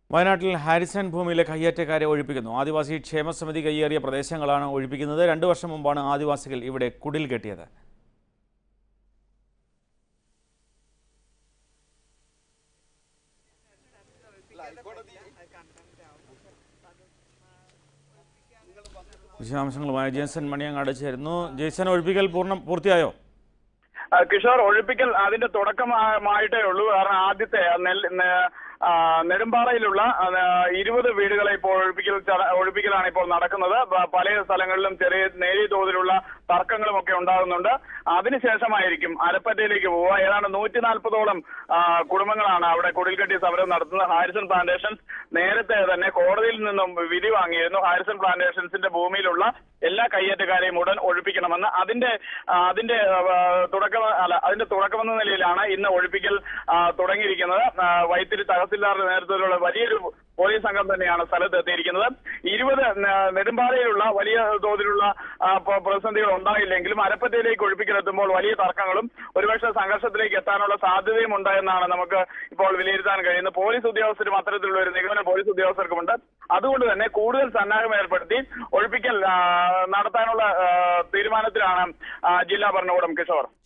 വയനാട്ടിൽ ഹാരിസൺ ഭൂമിയിലെ കയ്യേറ്റക്കാരെ ഒഴിപ്പിക്കുന്നു ആദിവാസി ക്ഷേമസമിതി കയ്യേറിയ പ്രദേശങ്ങളാണ് ഒഴിപ്പിക്കുന്നത് രണ്ടു വർഷം മുമ്പാണ് ആദിവാസികൾ ഇവിടെ കുടിൽ കെട്ടിയത് വിശദാംശങ്ങളുമായി ജേസൺ മണിയങ്ങാട് ചേരുന്നു ജേസൺ ഒഴിപ്പിക്കൽ പൂർണ്ണം പൂർത്തിയായോ ആ, കിഷോർ ഒഴിപ്പിക്കൽ അതിന്റെ തുടക്കമായിട്ടേ ഉള്ളൂ കാരണം ആദ്യത്തെ ആ നെൽ നെ- ആ, നെടുമ്പാറയിലുള്ള ആ, ഇരുപത് വീടുകളെ ഇപ്പോൾ ഒഴിപ്പിക്കൽ ചട- ഒഴിപ്പിക്കലാണ് ഇപ്പോൾ നടക്കുന്നത് പ- പല സ്ഥലങ്ങളിലും ചെറിയ നേരിയ തോതിലുള്ള തർക്കങ്ങളും ഒക്കെ ഉണ്ടാകുന്നുണ്ട് അതിനുശേഷമായിരിക്കും അരപ്പറ്റയിലേക്ക് പോവുക ഏതാണ്ട് നൂറ്റി നാൽപ്പതോളം കുടുംബങ്ങളാണ് അവിടെ കുടിൽകെട്ടി സമരം നടത്തുന്നത് ഹാരിസൺ പ്ലാന്റേഷൻസ് നേരത്തെ തന്നെ കോടതിയിൽ നിന്നും വിധി വാങ്ങിയിരുന്നു ഹാരിസൺ പ്ലാന്റേഷൻസിന്റെ ഭൂമിയിലുള്ള എല്ലാ കയ്യേറ്റക്കാരെയും ഉടൻ ഒഴിപ്പിക്കണമെന്ന് അതിന്റെ ആ, അതിന്റെ ആ, തുടക്കം അല്ല അതിന്റെ തുടക്കമെന്ന നിലയിലാണ് ഇന്ന് ഒഴിപ്പിക്കൽ ആ, തുടങ്ങിയിരിക്കുന്നത് ആ, വൈത്തിരി തഹസിൽദാറുടെ നേതൃത്വത്തിലുള്ള വലിയൊരു പോലീസ് സംഘം തന്നെയാണ് സ്ഥലത്ത് എത്തിയിരിക്കുന്നത് ഇരുപത് ന- നെടുമ്പാറയിലുള്ള വലിയ തോതിലുള്ള ആ, പ- പ്രതിസന്ധികൾ ഉണ്ടായില്ലെങ്കിലും അരപ്പറ്റയിലേക്ക് ഒഴിപ്പിക്കലെത്തുമ്പോൾ വലിയ തർക്കങ്ങളും ഒരുപക്ഷെ സംഘർഷത്തിലേക്ക് എത്താനുള്ള സാധ്യതയും ഉണ്ട് എന്നാണ് നമുക്ക് ഇപ്പോൾ വിലയിരുത്താൻ കഴിയുന്നത് പോലീസ് ഉദ്യോഗസ്ഥരും അത്തരത്തിലുള്ള ഒരു നിഗമനം പോലീസ് ഉദ്യോഗസ്ഥർക്കുമുണ്ട് അതുകൊണ്ട് തന്നെ കൂടുതൽ സന്നാഹം ഏർപ്പെടുത്തി ഒഴിപ്പിക്കൽ ആ, നടത്താനുള്ള ആ, തീരുമാനത്തിലാണ് ആ, ജില്ലാ ഭരണകൂടം കിഷോർ